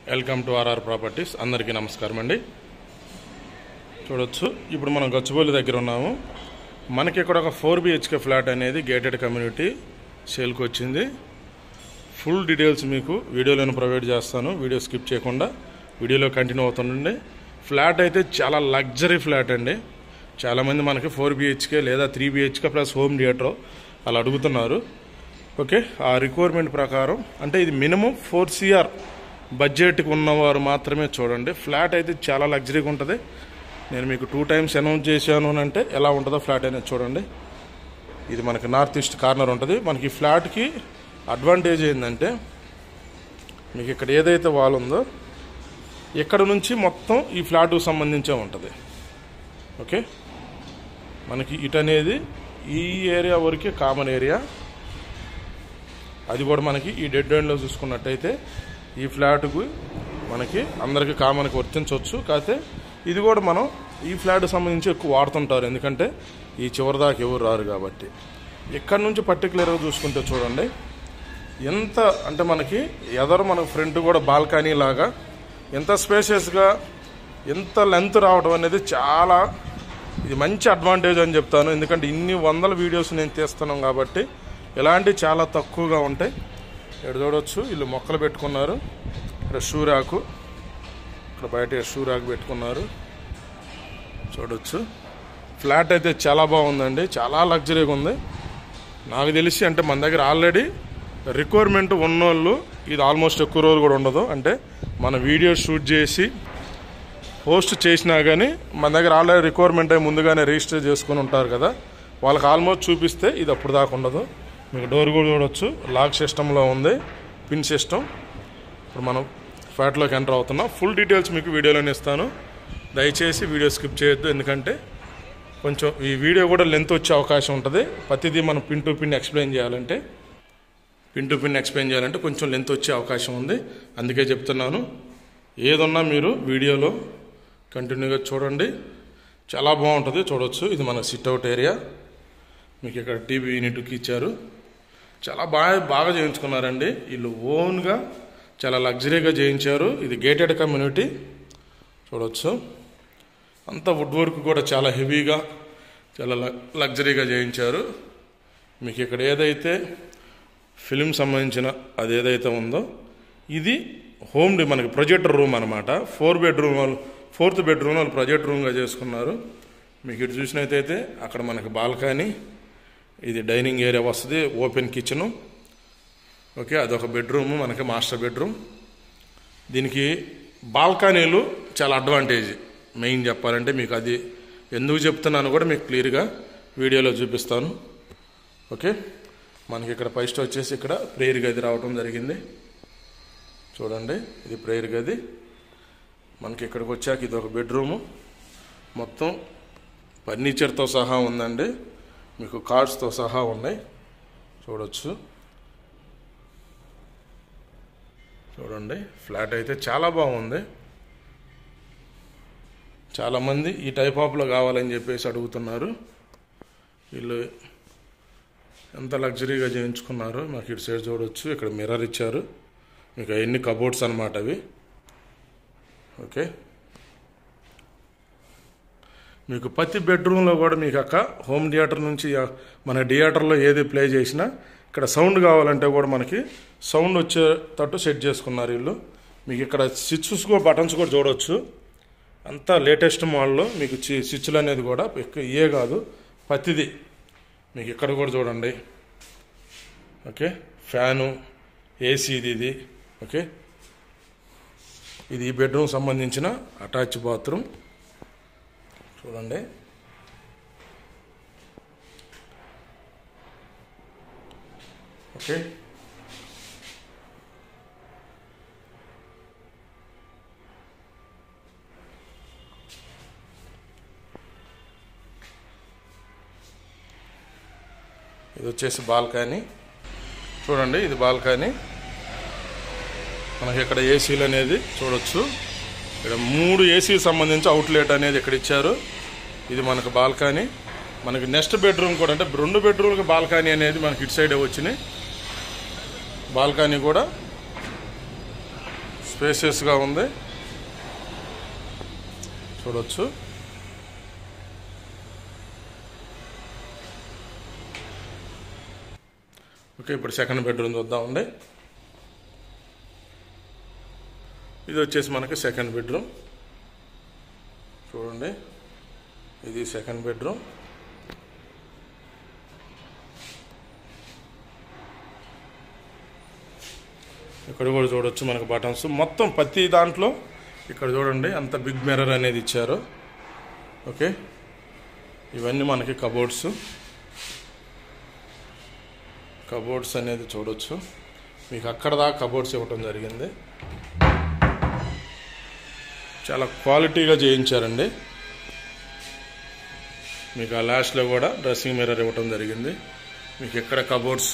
welcome to RR properties అందరికీ నమస్కారం అండి చూడొచ్చు ఇప్పుడు మనం గచ్చిబౌలి దగ్గర ఉన్నాము మనకి ఇక్కడ ఒక ఫోర్ బిహెచ్కే ఫ్లాట్ అనేది గేటెడ్ కమ్యూనిటీ సేల్కి వచ్చింది ఫుల్ డీటెయిల్స్ మీకు వీడియోలోనే ప్రొవైడ్ చేస్తాను వీడియో స్కిప్ చేయకుండా వీడియోలో కంటిన్యూ అవుతుండండి ఫ్లాట్ అయితే చాలా లగ్జరీ ఫ్లాట్ అండి చాలామంది మనకి ఫోర్ బిహెచ్కే లేదా three BHK plus home theatre అలా అడుగుతున్నారు ఓకే ఆ రిక్వైర్మెంట్ ప్రకారం అంటే ఇది మినిమం ఫోర్ సిఆర్ బడ్జెట్కి ఉన్నవారు మాత్రమే చూడండి ఫ్లాట్ అయితే చాలా లగ్జరీగా ఉంటుంది నేను మీకు టూ టైమ్స్ అనౌన్స్ చేశాను అని అంటే ఎలా ఉంటుందో ఫ్లాట్ అనేది చూడండి ఇది మనకి నార్త్ ఈస్ట్ కార్నర్ ఉంటుంది మనకి ఈ ఫ్లాట్కి అడ్వాంటేజ్ ఏంటంటే మీకు ఇక్కడ ఏదైతే వాల్ ఉందో ఇక్కడ నుంచి మొత్తం ఈ ఫ్లాట్కు సంబంధించే ఉంటుంది ఓకే మనకి ఇటు అనేది ఈ ఏరియా వరకే కామన్ ఏరియా అది కూడా మనకి ఈ డెడ్ ఎండ్లో చూసుకున్నట్టయితే ఈ ఫ్లాట్కు మనకి అందరికి కామన్కి వర్తించవచ్చు కాకపోతే ఇది కూడా మనం ఈ ఫ్లాట్ సంబంధించి ఎక్కువ వాడుతుంటారు ఎందుకంటే ఈ చివరి దాకా ఎవరు రారు కాబట్టి ఇక్కడ నుంచి పర్టికులర్గా చూసుకుంటే చూడండి ఎంత అంటే మనకి ఎదరు మనకు ఫ్రంట్ కూడా బాల్కనీ లాగా ఎంత స్పేషియస్గా ఎంత లెంత్ రావడం అనేది చాలా ఇది మంచి అడ్వాంటేజ్ అని చెప్తాను ఎందుకంటే ఇన్ని వందల వీడియోస్ నేను తీస్తున్నాం కాబట్టి ఇలాంటివి చాలా తక్కువగా ఉంటాయి ఇక్కడ చూడవచ్చు వీళ్ళు మొక్కలు పెట్టుకున్నారు ఇక్కడ షూరాకు ఇక్కడ బయట షూరాకు పెట్టుకున్నారు చూడొచ్చు ఫ్లాట్ అయితే చాలా బాగుందండి చాలా లగ్జరీగా ఉంది నాకు తెలిసి అంటే మన దగ్గర ఆల్రెడీ రిక్వైర్మెంట్ ఉన్నోళ్ళు ఇది ఆల్మోస్ట్ ఎక్కువ రోజులు కూడా ఉండదు అంటే మన వీడియో షూట్ చేసి పోస్ట్ చేసినా కానీ మన దగ్గర ఆల్రెడీ రిక్వైర్మెంట్ అయి ముందుగానే రిజిస్టర్ చేసుకుని ఉంటారు కదా వాళ్ళకి ఆల్మోస్ట్ చూపిస్తే ఇది అప్పుడు దాకా ఉండదు మీకు డోర్ కూడా చూడొచ్చు లాక్ సిస్టంలో ఉంది పిన్ సిస్టమ్ ఇప్పుడు మనం ఫ్లాట్లోకి ఎంటర్ అవుతున్నాం ఫుల్ డీటెయిల్స్ మీకు వీడియోలోనే ఇస్తాను దయచేసి వీడియో స్కిప్ చేయొద్దు ఎందుకంటే కొంచెం ఈ వీడియో కూడా లెంత్ వచ్చే అవకాశం ఉంటుంది ప్రతిదీ మనం పిన్ టు పిన్ ఎక్స్ప్లెయిన్ చేయాలంటే పిన్ టు పిన్ ఎక్స్ప్లెయిన్ చేయాలంటే కొంచెం లెంత్ వచ్చే అవకాశం ఉంది అందుకే చెప్తున్నాను ఏదున్నా మీరు వీడియోలో కంటిన్యూగా చూడండి చాలా బాగుంటుంది చూడొచ్చు ఇది మన సిట్అవుట్ ఏరియా మీకు ఇక్కడ టీవీ యూనిట్కి ఇచ్చారు చాలా బాగా బాగా చేయించుకున్నారండి వీళ్ళు ఓన్గా చాలా లగ్జరీగా చేయించారు ఇది గేటెడ్ కమ్యూనిటీ చూడొచ్చు అంతా వుడ్ వర్క్ కూడా చాలా హెవీగా చాలా లగ్జరీగా చేయించారు మీకు ఇక్కడ ఏదైతే ఫిలిం సంబంధించిన అది ఏదైతే ఉందో ఇది హోమ్ డి మనకి ప్రొజెక్టర్ రూమ్ అనమాట ఫోర్ బెడ్రూమ్ వాళ్ళు ఫోర్త్ బెడ్రూమ్ వాళ్ళు ప్రొజెక్టర్ రూమ్గా చేసుకున్నారు మీకు ఇటు చూసినట్టయితే అక్కడ మనకి బాల్కనీ ఇది డైనింగ్ ఏరియా వస్తుంది ఓపెన్ కిచెను ఓకే అదొక బెడ్రూమ్ మనకి మాస్టర్ బెడ్రూమ్ దీనికి బాల్కనీలు చాలా అడ్వాంటేజ్ మెయిన్ చెప్పాలంటే మీకు అది ఎందుకు చెప్తున్నాను కూడా మీకు క్లియర్గా వీడియోలో చూపిస్తాను ఓకే మనకి ఇక్కడ ఫస్ట్ వచ్చేసి ఇక్కడ ప్రేయర్ గది రావడం జరిగింది చూడండి ఇది ప్రేయర్ గది మనకి ఇక్కడికి వచ్చాక ఇది ఒక బెడ్రూము మొత్తం ఫర్నిచర్తో సహా ఉందండి మీకు కార్డ్స్తో సహా ఉన్నాయి చూడొచ్చు చూడండి ఫ్లాట్ అయితే చాలా బాగుంది చాలామంది ఈ టైప్ ఆఫ్లో కావాలని చెప్పేసి అడుగుతున్నారు వీళ్ళు ఎంత లగ్జరీగా చేయించుకున్నారు మాకు ఇటు సైడ్ చూడొచ్చు ఇక్కడ మిర్రర్ ఇచ్చారు మీకు అవన్నీ కబోర్డ్స్ అనమాట అవి ఓకే మీకు ప్రతి బెడ్రూమ్లో కూడా మీకు అక్క హోమ్ థియేటర్ నుంచి మన థియేటర్లో ఏది ప్లే చేసినా ఇక్కడ సౌండ్ కావాలంటే కూడా మనకి సౌండ్ వచ్చేటట్టు సెట్ చేసుకున్నారు వీళ్ళు మీకు ఇక్కడ స్విచ్స్ కూడా బటన్స్ కూడా చూడవచ్చు అంతా లేటెస్ట్ మోడల్లో మీకు స్విచ్లు అనేది కూడా ఎక్కువ ఇయే కాదు ప్రతిదీ మీకు ఇక్కడ కూడా చూడండి ఓకే ఫ్యాను ఏసీ ఇది ఇది ఓకే ఇది ఈ బెడ్రూమ్ సంబంధించిన అటాచ్ బాత్రూమ్ చూడండి ఓకే ఇది వచ్చేసి బాల్కనీ చూడండి ఇది బాల్కనీ మనకి ఇక్కడ ఏసీలు అనేది చూడొచ్చు ఇక్కడ మూడు ఏసీకి సంబంధించి అవుట్లెట్ అనేది ఇక్కడ ఇచ్చారు ఇది మనకు బాల్కనీ మనకి నెక్స్ట్ బెడ్రూమ్ కూడా అంటే రెండు బెడ్రూమ్కి బాల్కనీ అనేది మనకి ఇటు సైడే వచ్చినాయి బాల్కనీ కూడా స్పేసియస్గా ఉంది చూడొచ్చు ఓకే ఇప్పుడు సెకండ్ బెడ్రూమ్ చూద్దామండి ఇది వచ్చేసి మనకి సెకండ్ బెడ్రూమ్ చూడండి ఇది సెకండ్ బెడ్రూమ్ ఇక్కడ కూడా చూడొచ్చు మనకు బటన్స్ మొత్తం ప్రతి దాంట్లో ఇక్కడ చూడండి అంత బిగ్ మిర్రర్ అనేది ఇచ్చారు ఓకే ఇవన్నీ మనకి కబోర్డ్స్ కబోర్డ్స్ అనేది చూడొచ్చు మీకు అక్కడ దాకా కబోర్డ్స్ ఇవ్వటం జరిగింది చాలా క్వాలిటీగా చేయించారండి మీకు ఆ లాస్ట్లో కూడా డ్రెస్సింగ్ మిర్రర్ ఇవ్వటం జరిగింది మీకు ఎక్కడ కబోర్డ్స్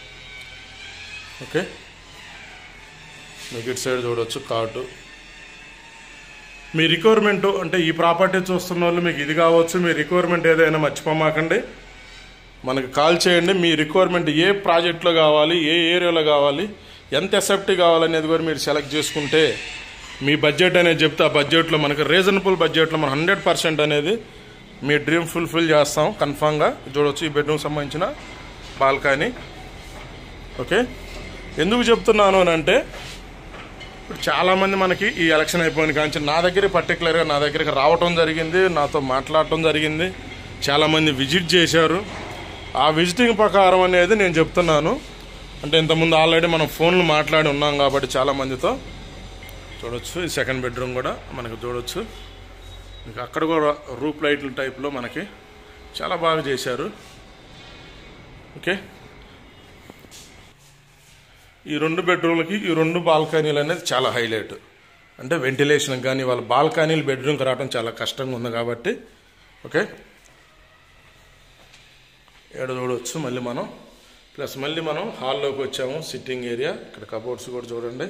ఓకే మీకు ఇటు సైడ్ చూడవచ్చు కార్డు మీ రిక్వైర్మెంట్ అంటే ఈ ప్రాపర్టీ చూస్తున్న వాళ్ళు మీకు ఇది కావచ్చు మీ రిక్వైర్మెంట్ ఏదైనా మర్చిపోమాకండి మనకి కాల్ చేయండి మీ రిక్వైర్మెంట్ ఏ ప్రాజెక్ట్లో కావాలి ఏ ఏరియాలో కావాలి ఎంత ఎసెప్టీ కావాలనేది కూడా మీరు సెలెక్ట్ చేసుకుంటే మీ బడ్జెట్ అనేది చెప్తే ఆ బడ్జెట్లో మనకి రీజనబుల్ బడ్జెట్లో మనం హండ్రెడ్ పర్సెంట్ అనేది మీ డ్రీమ్ ఫుల్ఫిల్ చేస్తాం కన్ఫామ్గా చూడవచ్చు ఈ బెడ్రూమ్ సంబంధించిన బాల్కనీ ఓకే ఎందుకు చెప్తున్నాను అని అంటే ఇప్పుడు చాలామంది మనకి ఈ ఎలక్షన్ అయిపోయిన కాంచి నా దగ్గర పర్టికులర్గా నా దగ్గరికి రావటం జరిగింది నాతో మాట్లాడటం జరిగింది చాలామంది విజిట్ చేశారు ఆ విజిటింగ్ ప్రకారం అనేది నేను చెప్తున్నాను అంటే ఇంతకుముందు ఆల్రెడీ మనం ఫోన్లు మాట్లాడి ఉన్నాం కాబట్టి చాలామందితో చూడొచ్చు ఈ సెకండ్ బెడ్రూమ్ కూడా మనకు చూడొచ్చు మీకు అక్కడ కూడా రూప్ లైట్ల టైప్లో మనకి చాలా బాగా చేశారు ఓకే ఈ రెండు బెడ్రూమ్లకి ఈ రెండు బాల్కనీలు అనేది చాలా హైలైట్ అంటే వెంటిలేషన్ కానీ వాళ్ళ బాల్కనీలు బెడ్రూమ్కి రావడం చాలా కష్టంగా ఉంది కాబట్టి ఓకే ఏడ చూడవచ్చు మళ్ళీ మనం ప్లస్ మళ్ళీ మనం హాల్లోకి వచ్చాము సిట్టింగ్ ఏరియా ఇక్కడ కబోర్డ్స్ కూడా చూడండి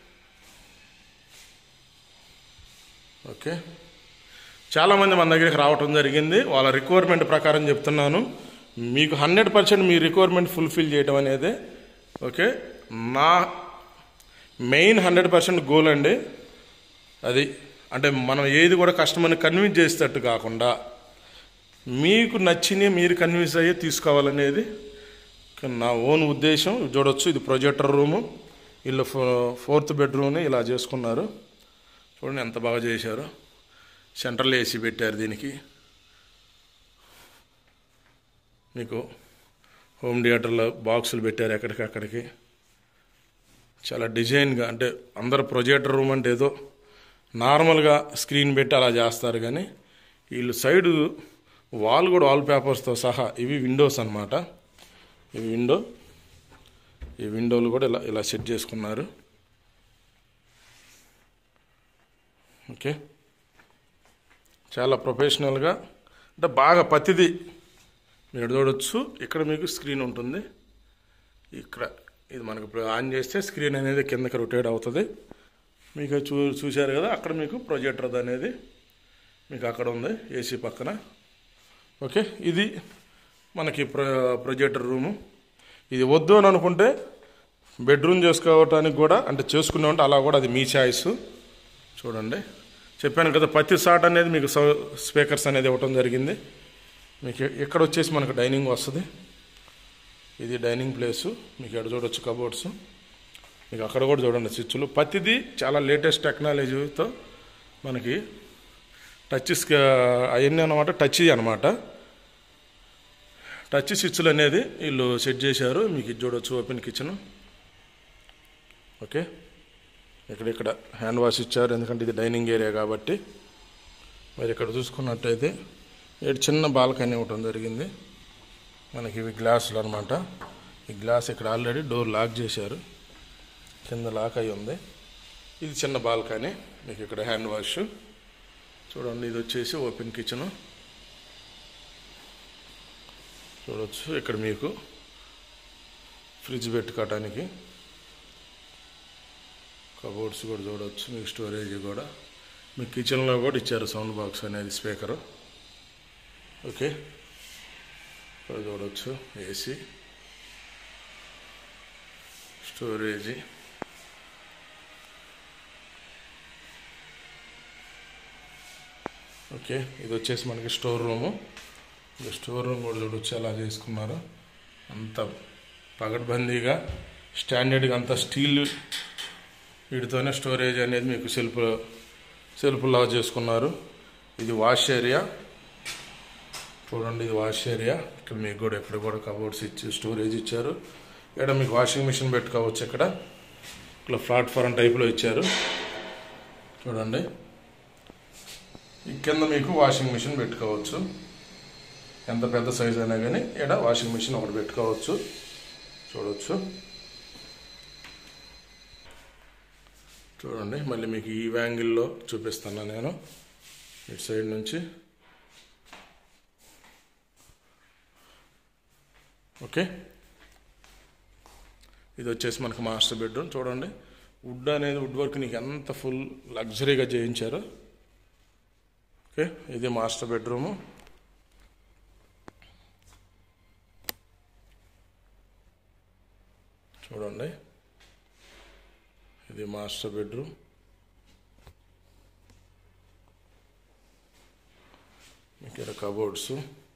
ఓకే చాలామంది మన దగ్గరికి రావటం జరిగింది వాళ్ళ రిక్వైర్మెంట్ ప్రకారం చెప్తున్నాను మీకు హండ్రెడ్ పర్సెంట్ మీ రిక్వైర్మెంట్ ఫుల్ఫిల్ చేయడం అనేది ఓకే నా మెయిన్ హండ్రెడ్ పర్సెంట్ గోల్ అండి అది అంటే మనం ఏది కూడా కస్టమర్ని కన్విన్స్ చేసేటట్టు కాకుండా మీకు నచ్చినవి మీరు కన్విన్స్ అయ్యి తీసుకోవాలనేది నా ఓన్ ఉద్దేశం చూడొచ్చు ఇది ప్రొజెక్టర్ రూము వీళ్ళు ఫోర్త్ బెడ్రూమ్ని ఇలా చేసుకున్నారు చూడండి ఎంత బాగా చేశారు సెంట్రల్ ఏసీ పెట్టారు దీనికి మీకు హోమ్ థియేటర్లో బాక్సులు పెట్టారు ఎక్కడికక్కడికి చాలా డిజైన్గా అంటే అందరు ప్రొజెక్టర్ రూమ్ అంటే ఏదో నార్మల్గా స్క్రీన్ పెట్టి అలా చేస్తారు కానీ వీళ్ళు సైడు వాల్ కూడా వాల్ పేపర్స్తో సహా ఇవి విండోస్ అన్నమాట ఇవి విండో ఈ విండోలు కూడా ఇలా ఇలా సెట్ చేసుకున్నారు ఓకే చాలా ప్రొఫెషనల్గా అంటే బాగా పతిది మీరు చూడొచ్చు ఇక్కడ మీకు స్క్రీన్ ఉంటుంది ఇక్కడ ఇది మనకు ఇప్పుడు ఆన్ చేస్తే స్క్రీన్ అనేది కిందకి రొటేట్ అవుతుంది మీకు చూ చూశారు కదా అక్కడ మీకు ప్రొజెక్టర్ అనేది మీకు అక్కడ ఉంది ఏసీ పక్కన ఓకే ఇది మనకి ప్రొ ప్రొజెక్టర్ రూము ఇది వద్దు అని అనుకుంటే బెడ్రూమ్ చేసుకోవటానికి కూడా అంటే చేసుకున్నామంటే అలా కూడా అది మీ ఛాయిస్ చూడండి చెప్పాను కదా ప్రతి షాట్ అనేది మీకు స్పీకర్స్ అనేది ఇవ్వటం జరిగింది మీకు ఇక్కడ వచ్చేసి మనకు డైనింగ్ వస్తుంది ఇది డైనింగ్ ప్లేసు మీకు ఎక్కడ చూడొచ్చు కబోర్డ్స్ మీకు అక్కడ కూడా చూడండి స్విచ్లు ప్రతిదీ చాలా లేటెస్ట్ టెక్నాలజీతో మనకి టచ్ అవన్నీ అనమాట టచ్ అనమాట టచ్ స్విచ్లు అనేది వీళ్ళు సెట్ చేశారు మీకు ఇది చూడొచ్చు ఓపెన్ కిచెన్ ఓకే ఇక్కడ ఇక్కడ హ్యాండ్ వాష్ ఇచ్చారు ఎందుకంటే ఇది డైనింగ్ ఏరియా కాబట్టి మరి ఇక్కడ చూసుకున్నట్టయితే ఇక్కడ చిన్న బాల్కనీ ఇవ్వటం జరిగింది మనకి ఇవి గ్లాసులు అనమాట ఈ గ్లాస్ ఇక్కడ ఆల్రెడీ డోర్ లాక్ చేశారు కింద లాక్ అయి ఉంది ఇది చిన్న బాల్కనీ మీకు ఇక్కడ హ్యాండ్ వాష్ చూడండి ఇది వచ్చేసి ఓపెన్ కిచెన్ చూడవచ్చు ఇక్కడ మీకు ఫ్రిడ్జ్ పెట్టుకోవటానికి కబోర్డ్స్ కూడా చూడవచ్చు మీకు స్టోరేజ్ కూడా మీ కిచెన్లో కూడా ఇచ్చారు సౌండ్ బాక్స్ అనేది స్పీకరు ఓకే ఇక్కడ చూడవచ్చు ఏసీ స్టోరేజీ ఓకే ఇది వచ్చేసి మనకి స్టోర్ రూము ఇది స్టోర్ రూమ్ కూడా చూడొచ్చు ఎలా చేసుకున్నారు అంత పగడ్బందీగా స్టాండర్డ్గా అంత స్టీల్ వీటితోనే స్టోరేజ్ అనేది మీకు సెల్ఫ్ సెల్ఫ్ లా చేసుకున్నారు ఇది వాష్ ఏరియా చూడండి ఇది వాష్ ఏరియా ఇక్కడ మీకు కూడా ఇక్కడ కూడా కబోర్డ్స్ ఇచ్చి స్టోరేజ్ ఇచ్చారు ఇక్కడ మీకు వాషింగ్ మిషన్ పెట్టుకోవచ్చు ఇక్కడ ఇట్లా ప్లాట్ఫారం టైప్లో ఇచ్చారు చూడండి ఈ కింద మీకు వాషింగ్ మిషన్ పెట్టుకోవచ్చు ఎంత పెద్ద సైజ్ అయినా కానీ ఇక్కడ వాషింగ్ మిషన్ ఒకటి పెట్టుకోవచ్చు చూడవచ్చు చూడండి మళ్ళీ మీకు ఈ యాంగిల్లో చూపిస్తాను నేను ఇటు సైడ్ నుంచి ఓకే ఇది వచ్చేసి మనకు మాస్టర్ బెడ్రూమ్ చూడండి వుడ్ అనేది వుడ్ వర్క్ నీకు ఎంత ఫుల్ లగ్జరీగా చేయించారు ఓకే ఇది మాస్టర్ బెడ్రూము చూడండి ఇది మాస్టర్ బెడ్రూమ్ ఇక్కడ cupboards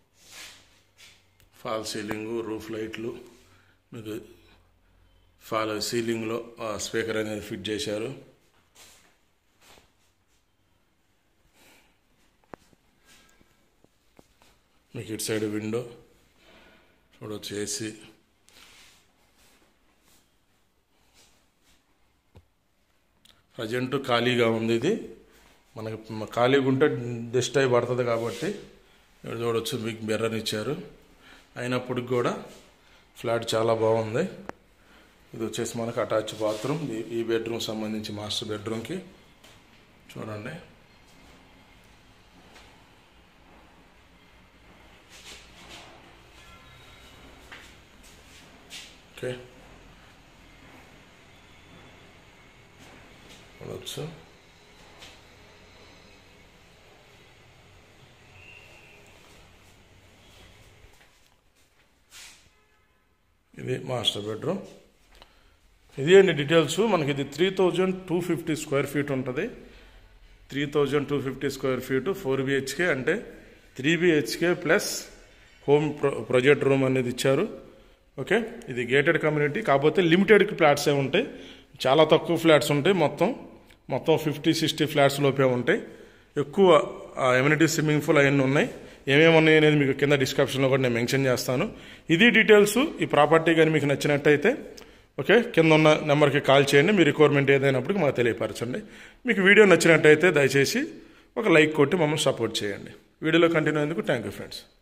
fall ceiling roof lights మీకు ఫాల్ సీలింగ్లో స్పీకర్ అనేది ఫిట్ చేశారు మీకు ఇటు సైడ్ విండో చూడవచ్చు ఏసీ ప్రజెంట్ ఖాళీగా ఉంది ఇది మనకి ఖాళీగా ఉంటే డస్ట్ అయి పడుతుంది కాబట్టి ఇక్కడ చూడవచ్చు బిగ్ బెర్రర్ ఇచ్చారు అయినప్పటికి కూడా ఫ్లాట్ చాలా బాగుంది ఇది వచ్చేసి మనకు అటాచ్ బాత్రూమ్ ఈ బెడ్రూమ్ సంబంధించి మాస్టర్ బెడ్రూమ్కి చూడండి ఓకే చూడవచ్చు ఇది మాస్టర్ బెడ్రూమ్ ఇది అండి డీటెయిల్స్ మనకి ఇది three thousand two fifty square feet ఉంటుంది three thousand two fifty square feet four BHK అంటే three BHK plus home pro project room అనేది ఇచ్చారు ఓకే ఇది గేటెడ్ కమ్యూనిటీ కాకపోతే లిమిటెడ్ ఫ్లాట్సే ఉంటాయి చాలా తక్కువ ఫ్లాట్స్ ఉంటాయి మొత్తం మొత్తం ఫిఫ్టీ సిక్స్టీ ఫ్లాట్స్ లోపే ఉంటాయి ఎక్కువ ఎమ్యూనిటీ స్విమ్మింగ్ పూల్ అవన్నీ ఉన్నాయి ఏమేమి ఉన్నాయి అనేది మీకు కింద డిస్క్రిప్షన్లో కూడా నేను మెన్షన్ చేస్తాను ఇది డీటెయిల్స్ ఈ ప్రాపర్టీ కానీ మీకు నచ్చినట్టయితే ఓకే కింద ఉన్న నెంబర్కి కాల్ చేయండి మీ రిక్వైర్మెంట్ ఏదైనప్పటికీ మాకు తెలియపరచండి మీకు వీడియో నచ్చినట్టయితే దయచేసి ఒక లైక్ కొట్టి మమ్మల్ని సపోర్ట్ చేయండి వీడియోలో కంటిన్యూ అయ్యేందుకు థ్యాంక్ యూ ఫ్రెండ్స్